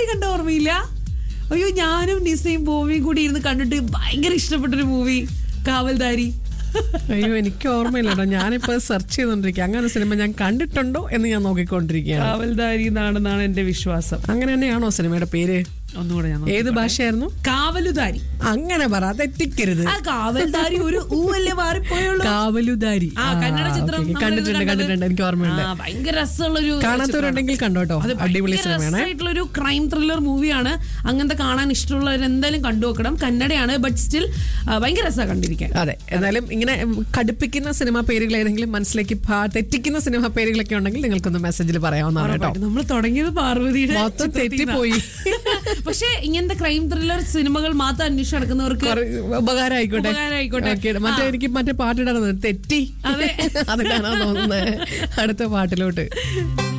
കണ്ട ഓർമ്മയില്ല അയ്യോ ഞാനും നിസയും ഭൂമിയും കൂടി ഇരുന്ന് കണ്ടിട്ട് ഭയങ്കര ഇഷ്ടപ്പെട്ടൊരു മൂവി കാവൽദാരി അയ്യോ എനിക്ക് ഓർമ്മയില്ലട്ടോ ഞാനിപ്പോ സെർച്ച് ചെയ്തോണ്ടിരിക്കുക അങ്ങനെ സിനിമ ഞാൻ കണ്ടിട്ടുണ്ടോ എന്ന് ഞാൻ നോക്കിക്കൊണ്ടിരിക്കുകയാണ് കാവൽദാരി എന്നാണെന്നാണ് എന്റെ വിശ്വാസം അങ്ങനെ തന്നെയാണോ സിനിമയുടെ പേര് ഒന്നുകൂടെ ഞാൻ ഏത് ഭാഷയായിരുന്നു കാവലുദാരി അങ്ങനെ പറ തെറ്റിക്കരുത് ആ കാവൽദാരി ഒരു ഊ അല്ലേ മാറിപ്പോയുള്ളൂ കാവലുദാരി ആ കന്നഡ ചിത്രം ഓക്കേ, നമ്മളിത് കണ്ടിട്ടുണ്ട് കണ്ടത്. കണ്ടിട്ടുണ്ട് എനിക്ക് ഓർമ്മയുണ്ട് ആ, ഭയങ്കര രസമുള്ളൊരു കാണാത്തവരുണ്ടെങ്കിൽ കണ്ടോട്ടോ അത് അടിപൊളി ഭയങ്കര സിനിമയാണ് രസമായിട്ടുള്ള ഒരു ക്രൈം ത്രില്ലർ മൂവിയാണ് അങ്ങനത്തെ കാണാൻ ഇഷ്ടമുള്ളവർ എന്തായാലും കണ്ടു നോക്കണം കന്നഡയാണ് ബട്ട് സ്റ്റിൽ ഭയങ്കര രസമാണ് കണ്ടിരിക്കാൻ അതെ എന്നാലും ഇങ്ങനെ ഉം, കടുപ്പിക്കുന്ന സിനിമ പേരുകൾ ഏതെങ്കിലും മനസ്സിലേക്ക് ഭാ- തെറ്റിക്കുന്ന സിനിമ പേരുകളൊക്കെ ഉണ്ടെങ്കിൽ നിങ്ങൾക്കൊന്ന് മെസ്സേജിൽ പറയാവുന്നതാണ് കേട്ടോ നമ്മൾ തുടങ്ങിയത് പാർവതിയുടെ മൊത്തം ചിത്രത്തിൽ നിന്നാ. തെറ്റിപ്പോയി. പക്ഷെ ഇങ്ങനത്തെ ക്രൈം ത്രില്ലർ സിനിമകൾ മാത്രം അന്വേഷിച്ച് നടക്കുന്നവർക്ക് കുറെ ഉപകാരമായിക്കോട്ടെ ഉപകാരമായിക്കോട്ടെ. ഓക്കേ, മറ്റേ ആ. എനിക്ക് മറ്റേ പാട്ടിടാൻ തെറ്റി അതെ. അത് കാണാൻ തോന്നുന്നത് അടുത്ത പാട്ടിലോട്ട്